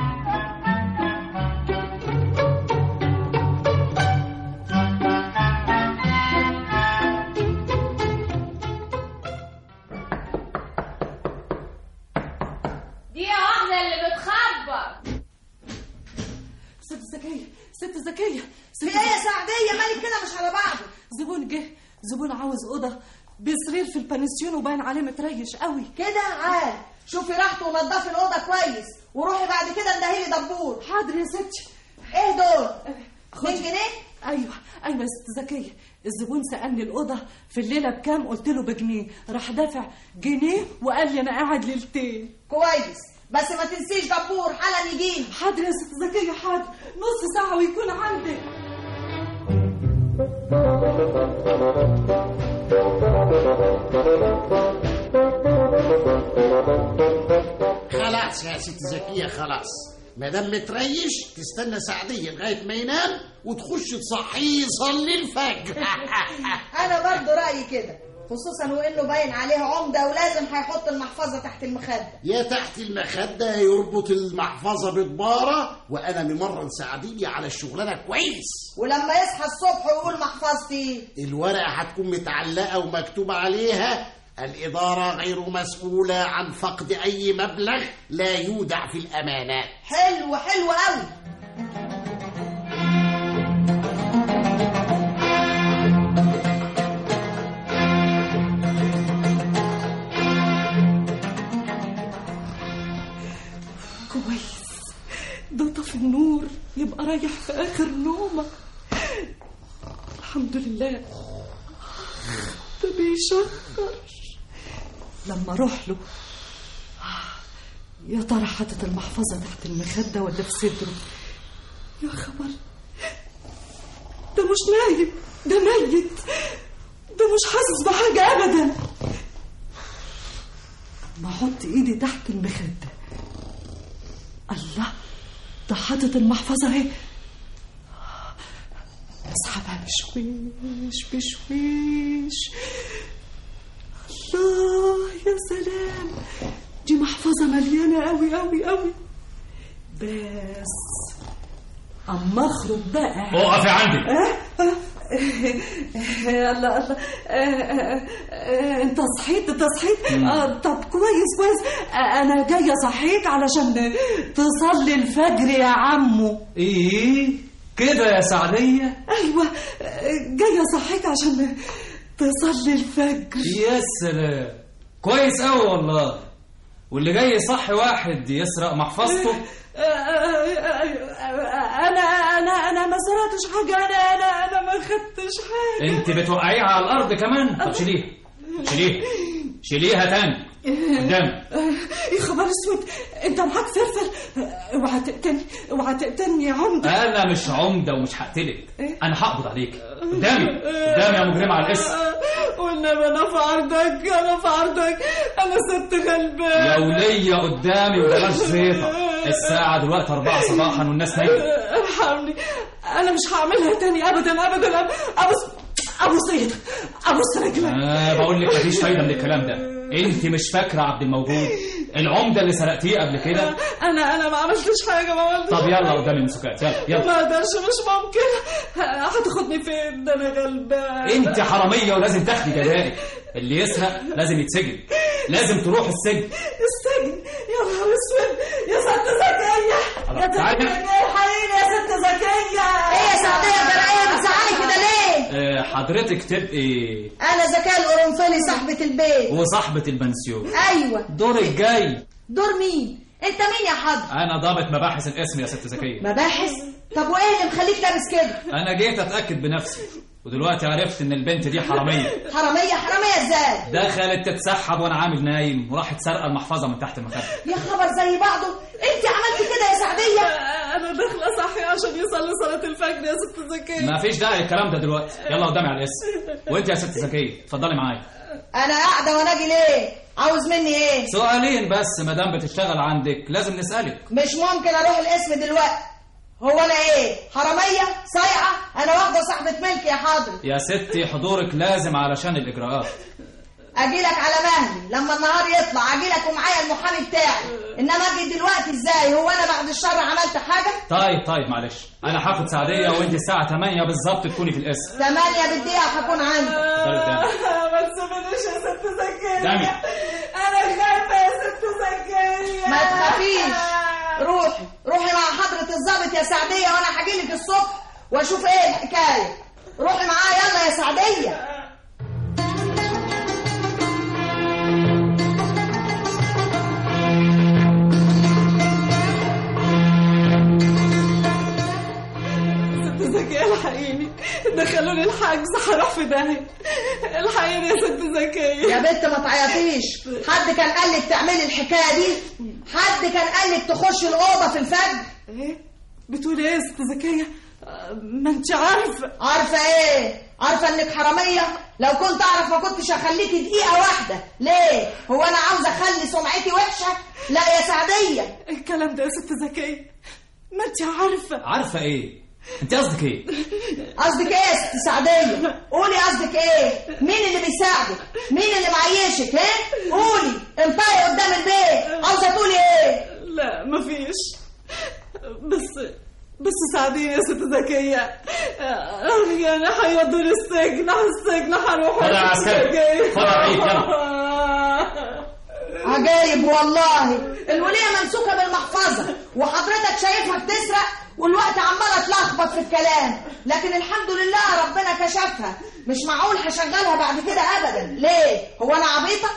دي واحدة اللي بتخبط ست ذكية ست ذكية في ايه يا سعدية مالك كده مش على بعضه زبون جه زبون عاوز اوضه بسرير في البانسيون وباين عليه متريش قوي كده عال شوفي راحته ونضفي الاوضه كويس وروحي بعد كده اندهيلي دبور حاضر يا ستي ايه دول خدي. 2 جنيه ايوه ايوه يا ست ذكيه الزبون سالني الاوضه في الليله بكام قلت له بجنيه راح دافع جنيه وقال لي انا قاعد ليلتين كويس بس ما تنسيش دبور حالا يجيني حاضر يا ست ذكيه حاضر نص ساعه ويكون عندك خلاص يا ست زكية خلاص ما دام متريش تستنى سعدية لغاية ما ينام وتخش تصحيه يصلي الفجر انا برضو رايي كده خصوصا وانه باين عليه عمده ولازم هيحط المحفظه تحت المخده يا تحت المخدة يربط المحفظة بضبارة وأنا ممرن سعدية على الشغلانة كويس ولما يصحى الصبح ويقول محفظتي الورقة هتكون متعلقة ومكتوب عليها الإدارة غير مسؤولة عن فقد أي مبلغ لا يودع في الأمانات حلو حلو قوي كويس ده طفي النور يبقى رايح في اخر نومه الحمد لله ده بيشكر لما اروح له يا ترى حاطط المحفظه تحت المخده ولا في صدره يا خبر ده مش نايم ده ميت ده مش حاسس بحاجه ابدا ما احط ايدي تحت المخده الله ده حاطط المحفظة اهي اسحبها بشويش بشويش الله يا سلام دي محفظة مليانة قوي قوي قوي بس اما اخرج بقى اقفي عندك اه اه الله الله آه، آه، آه، انت صحيت انت صحيت آه، طب كويس كويس آه، انا جايه صحيك علشان تصلي الفجر يا عمو ايه كده يا سعدية ايوه آه، جايه صحيك عشان تصلي الفجر يا سلام كويس قوي والله واللي جاي صح واحد يسرق محفظته آه، آه، آه، انا انا انا ما سرقتش حاجه انا انا انا ما خدتش حاجه انت بتوقعيها على الارض كمان طب شيليها شيليها شيليها تاني قدامي يا خبر اسود انت معاك فرفر اوعى تقتلني اوعى تقتلني يا عمده انا مش عمده ومش هقتلك انا هقبض عليك قدامي قدامي يا مجرمه على الاسم والنبي انا في عرضك انا في عرضك انا ست غلبان لو ليا قدامي وبلاش زيطه الساعه دلوقتي 4 صباحا والناس نايمه ارحمني انا مش هعملها تاني ابدا ابدا ابص ابص ايدك ابص رجلك آه بقول لك مفيش فايده من الكلام ده انت مش فاكره عبد الموجود العمده اللي سرقتيه قبل كده انا انا ما عملتش حاجه ما عملتش طب يلا قدامي المسكات يلا يلا ما اقدرش مش ممكن هتاخدني فين ده انا غلبان انت حراميه ولازم تاخدي جزائك اللي يسرق لازم يتسجن لازم تروح السجن السجن يا نهار اسود يا ست زكيه يا ست تعالي. زكيه الحقيقه يا ست زكيه ايه يا سعديه الجرعيه بتزعلي كده ليه آه حضرتك تبقي انا زكاة القرنفلي صاحبة البيت وصاحبه البنسيون ايوه دورك جاي دور مين انت مين يا حضر انا ضابط مباحث الاسم يا ست زكيه مباحث طب وايه اللي مخليك لابس كده انا جيت اتاكد بنفسي ودلوقتي عرفت ان البنت دي حراميه حراميه حراميه ازاي دخلت تتسحب وانا عامل نايم وراحت سارقه المحفظه من تحت المخده يا خبر زي بعضه انت عملت كده يا سعديه انا داخله صحي عشان يصلي صلاه الفجر يا ست زكيه ما فيش داعي الكلام ده دلوقتي يلا قدامي على الاسم وانت يا ست زكيه اتفضلي معايا انا قاعده وانا اجي ليه عاوز مني ايه سؤالين بس ما دام بتشتغل عندك لازم نسالك مش ممكن اروح الاسم دلوقتي هو انا ايه حراميه صايعه انا واخده صاحبه ملك يا حاضر يا ستي حضورك لازم علشان الاجراءات اجي لك على مهلي لما النهار يطلع اجي لك ومعايا المحامي بتاعي انما اجي دلوقتي ازاي هو انا بعد الشر عملت حاجه طيب طيب معلش انا هاخد سعديه وانت الساعه 8 بالظبط تكوني في الاسم 8 بالدقيقه هكون عندك اتفضلي قدامي ما تسيبنيش يا ست زكيه دامي. انا خايفه يا ست زكيه ما تخافيش روحي روحي مع حضرة الضابط يا سعدية وانا هجيلك الصبح واشوف ايه الحكاية روحي معاه يلا يا سعدية ست زكيه الحقيني دخلوني الحجز هروح في داهيه الحقيني يا ست زكيه يا بنت ما تعيطيش حد كان قال لك تعملي الحكاية دي حد كان قال لك تخشي الأوضة في الفجر ايه بتقولي ايه يا ست زكيه آه، ما انت عارفه عارفة ايه عارفة انك حرامية لو كنت اعرف ما كنتش هخليكي دقيقة واحدة ليه هو انا عاوزة اخلي سمعتي وحشة لا يا سعدية الكلام ده يا ست زكيه ما انت عارفه عارفه ايه انت قصدك ايه قصدك ايه يا ست سعدية قولي قصدك ايه مين اللي بيساعدك مين اللي معيشك ايه قولي انطقي قدام البيت عاوزة تقولي ايه لا مفيش بس بس ساعديني يا ست زكية آه، يعني هيودوني السجن على السجن هروح خد يا عسكري. خد يا عيد، يلا. عجايب والله الولية ممسوكة بالمحفظة وحضرتك شايفها بتسرق والوقت عمالة تلخبط في الكلام لكن الحمد لله ربنا كشفها مش معقول هشغلها بعد كده أبدا ليه؟ هو أنا عبيطة؟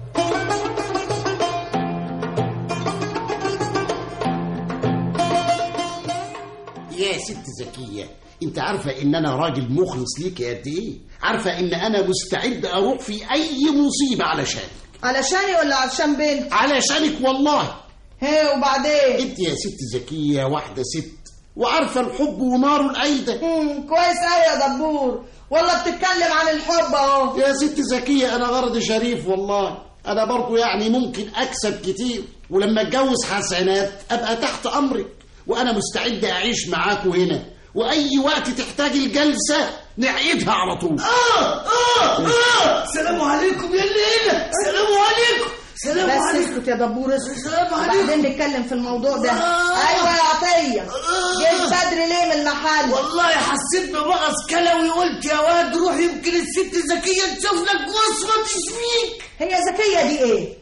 يا ست زكية انت عارفة ان انا راجل مخلص ليك قد ايه عارفة ان انا مستعد اروح في اي مصيبة علشانك علشاني ولا علشان بنت؟ علشانك والله هي وبعدين انت يا ست زكية واحدة ست وعارفة الحب وناره الأيدة كويس قوي يا دبور والله بتتكلم عن الحب اهو يا ست زكية أنا غرضي شريف والله أنا برضو يعني ممكن أكسب كتير ولما أتجوز حسنات أبقى تحت أمرك وأنا مستعد أعيش معاكوا هنا وأي وقت تحتاج الجلسة نعيدها على طول آه آه آه سلام عليكم يا الليلة سلام عليكم سلام بس عليكم اسكت يا دبور اسكت سلام عليكم. وبعدين نتكلم في الموضوع ده آه. ايوه يا عطيه جيت بدري ليه من المحل والله حسيت بمغص كلوي قلت يا واد روح يمكن الست زكية تشوف لك وصفة تشفيك هي زكيه دي ايه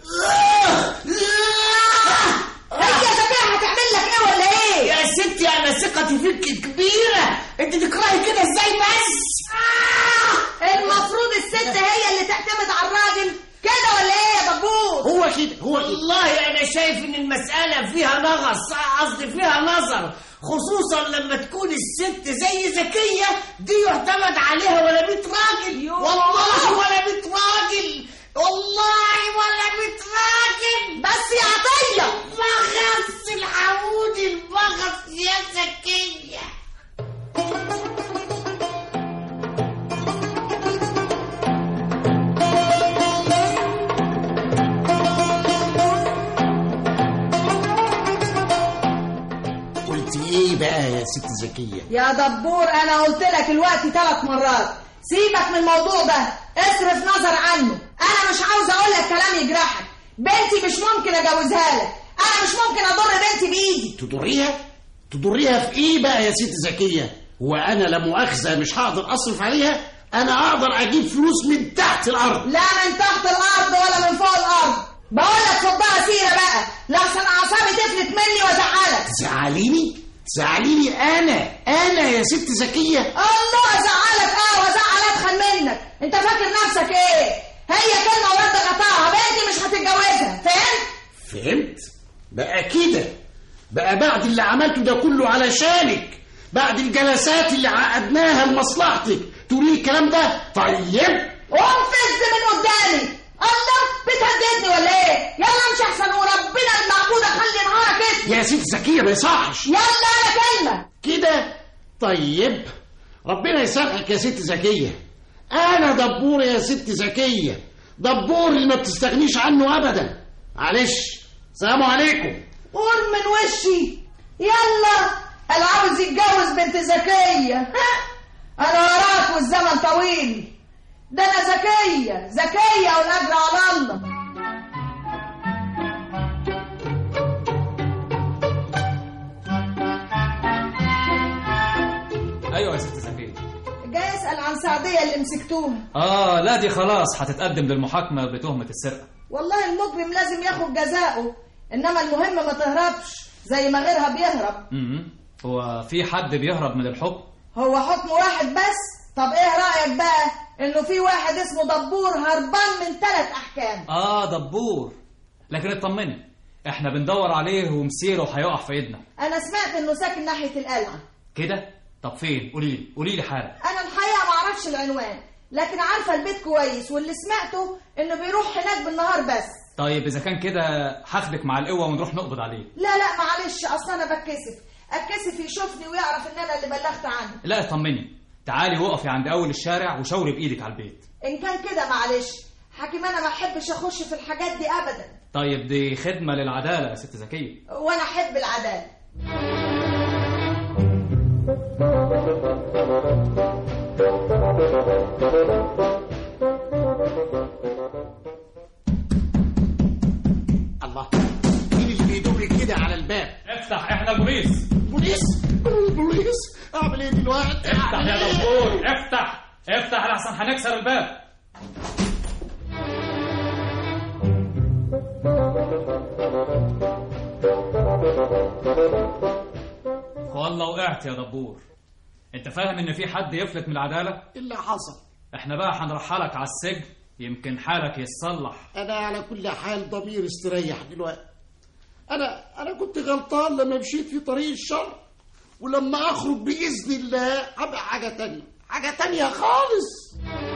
هي زكيه هتعمل لك ايه ولا ايه يا ستي انا ثقتي فيك كبيرة انت تكرهي كده ازاي بس المفروض الست هي اللي تعتمد على الراجل كده ولا ايه يا دبور هو كده هو كده والله انا شايف ان المسألة فيها نغص قصدي فيها نظر خصوصا لما تكون الست زي زكية دي يعتمد عليها ولا بيت راجل والله ولا بيت راجل والله ولا بيت راجل بس يا عطيه بغص العود البغص يا زكية قلت إيه بقى يا ست زكية يا دبور انا قلت لك الوقت ثلاث مرات سيبك من الموضوع ده اصرف نظر عنه انا مش عاوز اقول لك كلام يجرحك بنتي مش ممكن اجوزها لك انا مش ممكن اضر بنتي بايدي تضريها تضريها في ايه بقى يا ست زكية وانا لا مؤاخذة مش هقدر اصرف عليها انا اقدر اجيب فلوس من تحت الارض لا من تحت الارض ولا من فوق الارض بقول لك فضها سيره بقى لحسن اعصابي تفلت مني وازعلك تزعليني تزعليني انا انا يا ست زكية الله ازعلك اه وازعل ادخل منك انت فاكر نفسك ايه هي كلمه ورد غطاها بنتي مش هتتجوزها فهمت فهمت بقى كده بقى بعد اللي عملته ده كله علشانك بعد الجلسات اللي عقدناها لمصلحتك تقولي الكلام ده طيب وانفذ من قدامي الله بتهددني ولا ايه يلا امشي احسن وربنا المعبود خلي نهارك اسود يا ست زكية ما يصحش يلا انا كلمه كده طيب ربنا يسامحك يا ست زكية أنا دبور يا ست زكية دبور اللي ما بتستغنيش عنه أبدا معلش سلام عليكم قول من وشي يلا اللي عاوز يتجوز بنت زكية ها؟ انا وراك والزمن طويل ده انا زكية زكية والاجر على الله ايوه يا ست زكيه جاي اسال عن سعدية اللي مسكتوها اه لا دي خلاص هتتقدم للمحاكمه بتهمه السرقه والله المجرم لازم ياخد جزاؤه انما المهم ما تهربش زي ما غيرها بيهرب امم هو في حد بيهرب من الحكم هو حكم واحد بس طب ايه رأيك بقى انه في واحد اسمه دبور هربان من ثلاث احكام اه دبور لكن اطمني احنا بندور عليه ومسيره هيقع في ايدنا انا سمعت انه ساكن ناحية القلعة كده طب فين قولي لي قولي لي حالا انا الحقيقة ما اعرفش العنوان لكن عارفة البيت كويس واللي سمعته انه بيروح هناك بالنهار بس طيب اذا كان كده هاخدك مع القوه ونروح نقبض عليه لا لا معلش اصل انا بتكسف اتكسف يشوفني ويعرف ان انا اللي بلغت عنه لا اطمني تعالي وقفي عند اول الشارع وشاوري بايدك على البيت ان كان كده معلش حكيم انا ما احبش اخش في الحاجات دي ابدا طيب دي خدمه للعداله يا ست زكيه وانا احب العدالة الله مين اللي بيدق كده على الباب افتح احنا البوليس بوليس بوليس اعمل ايه دلوقتي افتح يا دكتور افتح افتح لحسن هنكسر الباب والله وقعت يا دبور انت فاهم ان في حد يفلت من العداله اللي حصل احنا بقى هنرحلك على السجن يمكن حالك يتصلح انا على كل حال ضمير استريح دلوقتي انا انا كنت غلطان لما مشيت في طريق الشر ولما اخرج باذن الله هبقى حاجه تانية حاجه تانية خالص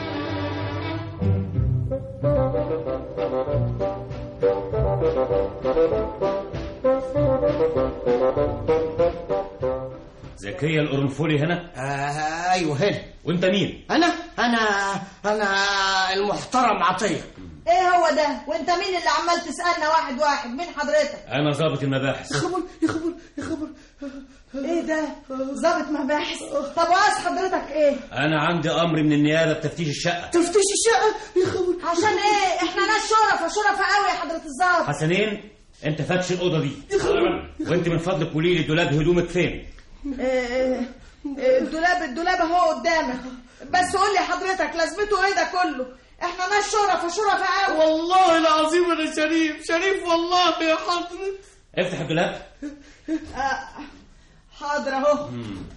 زكية القرنفلي هنا آه ايوه هنا وانت مين انا انا انا المحترم عطيه ايه هو ده وانت مين اللي عمال تسالنا واحد واحد مين حضرتك انا ضابط المباحث يا خبر يا خبر يا خبر ايه ده ظابط مباحث طب وعايز حضرتك ايه انا عندي امر من النيابه بتفتيش الشقه تفتيش الشقه يا خبر عشان ايه احنا ناس شرفة شرفة قوي يا حضرة الظابط حسنين انت فاتش الاوضه دي وانت من فضلك قولي لي دولاب هدومك فين إيه، إيه، الدولاب الدولاب اهو قدامك بس قول لي حضرتك لازمته ايه ده كله احنا ناس شرفة شرفة قوي والله العظيم انا شريف شريف والله يا حضرة افتح الدولاب آه، حاضر اهو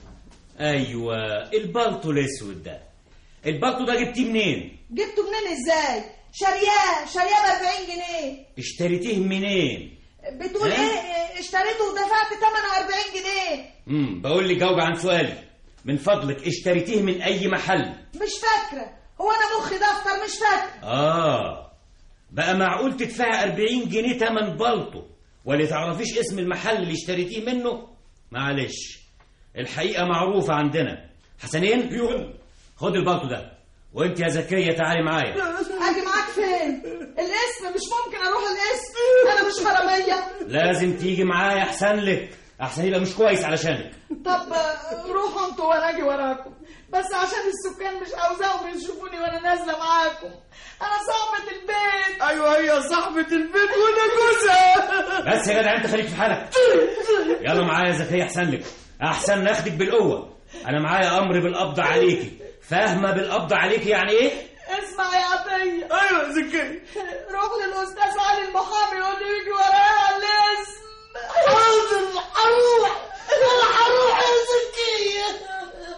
ايوه البلطو الاسود ده البلطو ده جبتيه منين جبته منين ازاي شارياه شارياه ب 40 جنيه اشتريتيه منين بتقول ها؟ ايه اشتريته ودفعت ثمنه 40 جنيه امم بقول لي جاوب عن سؤالي من فضلك اشتريتيه من اي محل مش فاكرة هو انا مخي دفتر مش فاكرة اه بقى معقول تدفع 40 جنيه تمن بلطو ولا تعرفيش اسم المحل اللي اشتريتيه منه معلش الحقيقه معروفه عندنا حسنين خد البلطو ده وانت يا زكيه تعالي معايا اجي معاك فين الاسم مش ممكن اروح الاسم انا مش حرامية لازم تيجي معايا احسن لك احسن يبقى مش كويس علشانك طب آه، روحوا انتوا وانا اجي وراكم بس عشان السكان مش عاوزاهم يشوفوني وانا نازله معاكم انا صاحبة البيت ايوه هي صاحبة البيت وانا جوزها بس يا جدع انت خليك في حالك يلا معايا يا زكيه احسن لك احسن ناخدك بالقوه انا معايا امر بالقبض عليكي فاهمه بالقبض عليكي يعني ايه اسمع يا عطيه ايوه زكية روح للاستاذ علي المحامي قول له يجي ورايا على الاسم حاضر هروح انا هروح يا زكية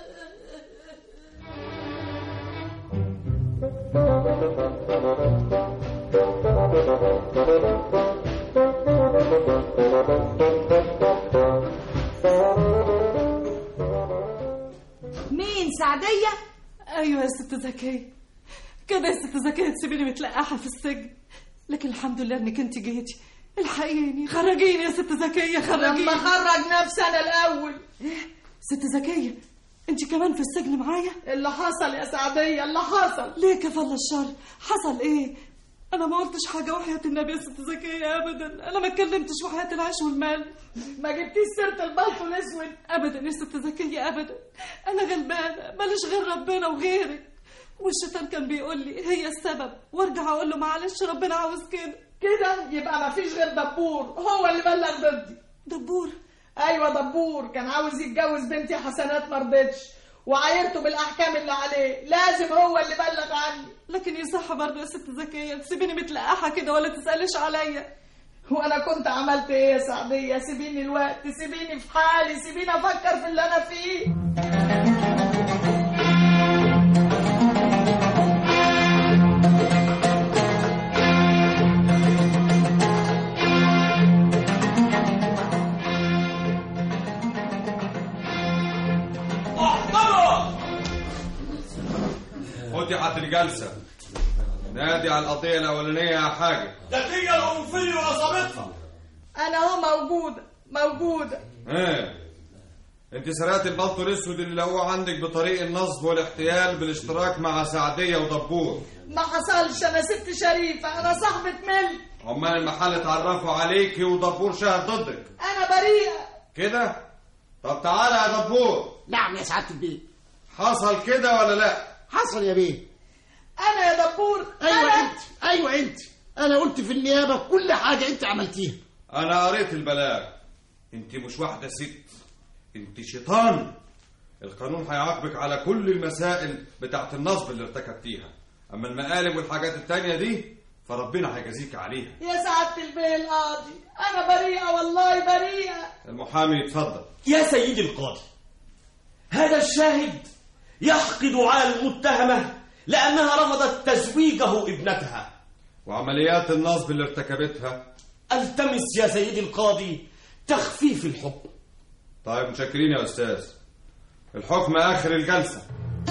مين سعديه ايوه يا ست زكية كده يا ست زكية تسيبيني متلقحة في السجن لكن الحمد لله انك انت جيتي الحقيني خرجيني يا ست زكية خرجيني لما خرج نفسي انا الاول ست زكية انت كمان في السجن معايا اللي حصل يا سعديه اللي حصل ليه كفل الشر حصل ايه انا ما قلتش حاجة وحياة النبي يا ست زكية ابدا انا ما اتكلمتش وحياة العيش والمال ما جبتيش سيره البلطو الاسود ابدا يا ست زكية ابدا انا غلبانة ماليش غير ربنا وغيرك والشيطان كان بيقول لي هي السبب وارجع اقول له معلش ربنا عاوز كده كده يبقى ما فيش غير دبور هو اللي بلغ ضدي دبور ايوه دبور كان عاوز يتجوز بنتي حسنات ما رضتش وعايرته بالاحكام اللي عليه لازم هو اللي بلغ عني لكن يصح برضه يا ست زكية تسيبيني متلقحة كده ولا تسألش عليا وانا كنت عملت ايه يا سعديه سيبيني الوقت سيبيني في حالي سيبيني افكر في اللي انا فيه احضروا فتحت الجلسة نادي على القضية الأولانية يا حاجة زكية القنفلي وعصابتها انا اهو موجوده موجوده ايه انت سرقت البلطو الاسود اللي هو عندك بطريق النصب والاحتيال بالاشتراك مع سعدية ودبور ما حصلش انا ست شريفه انا صاحبه ملك عمال المحل اتعرفوا عليكي ودبور شهد ضدك انا بريئه كده طب تعالى يا دبور نعم يا سعادة البيت حصل كده ولا لا حصل يا بيه انا يا دبور ايوه أنا. انت ايوه انت انا قلت في النيابة كل حاجة انت عملتيها انا قريت البلاغ انت مش واحدة ست انت شيطان القانون هيعاقبك على كل المسائل بتاعت النصب اللي ارتكبتيها اما المقالب والحاجات التانية دي فربنا هيجازيك عليها يا سعادة البيه القاضي أنا بريئة والله بريئة المحامي يتفضل يا سيدي القاضي هذا الشاهد يحقد على المتهمة لأنها رفضت تزويجه ابنتها وعمليات النصب اللي ارتكبتها التمس يا سيدي القاضي تخفيف الحكم طيب متشكرين يا أستاذ الحكم آخر الجلسة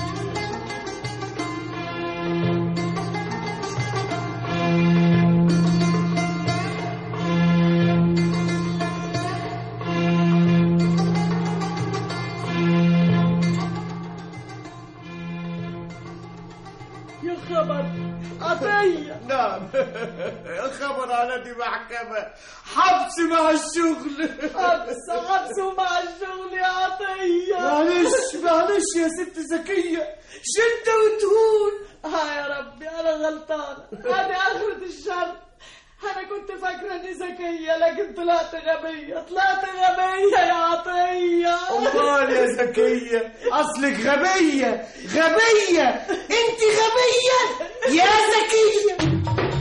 يا خبر عطية نعم يا خبر على دي محكمة حبس مع الشغل حبس حبس مع الشغل يا عطية معلش معلش يا ست زكية شدة وتهون ها يا ربي أنا غلطانة هذه آخرة الشر أنا كنت فاكرة إني ذكية لكن طلعت غبية طلعت غبية يا عطية أمال يا زكية أصلك غبية غبية أنت غبية يا زكية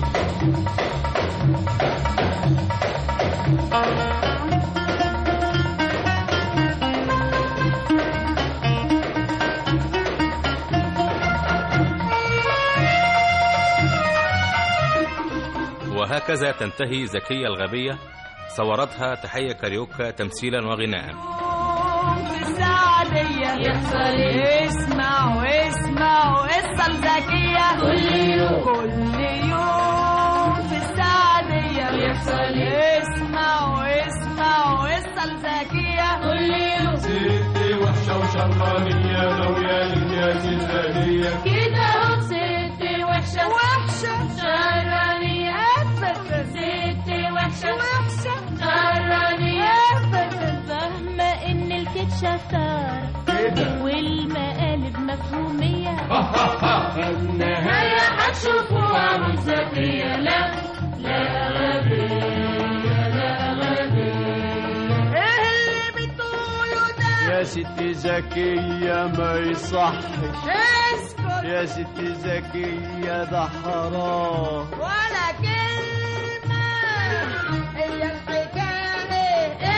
وهكذا تنتهي زكية الغبية صورتها تحية كاريوكا تمثيلا وغناء في السعدية يحصل اسمع واسمع وقصة ذكية كل يوم كل يوم في السعدية يحصل اسمع واسمع وقصة ذكية كل يوم ستي وحشة وشرانية ناوية للناس الغالية كده اهو ستي وحشة وحشة شرانية أبدا ستي وحشة وحشة شرانية أبدا فاهمة إن الكتشة ثارة والمقالب مفهومية النهاية هتشوفوها مش ذكية لا لا غبية لا غبية ايه اللي بتقوله ده يا ستي زكية ما يصحش اسكت يا ستي زكية ده حرام ولا كلمة هي الحكاية ايه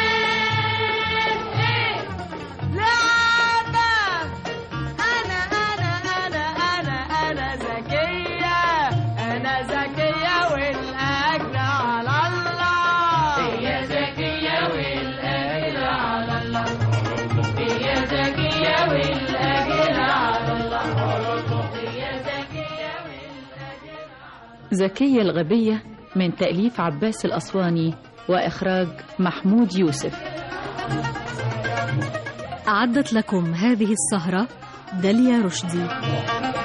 ايه ايه لعبة أنا أنا أنا أنا أنا ذكية أنا ذكية والأجر على الله هي ذكية والأجر على الله هي ذكية والأجر على الله هي ذكية زكية الغبية من تأليف عباس الأسواني وإخراج محمود يوسف أعدت لكم هذه السهرة داليا رشدي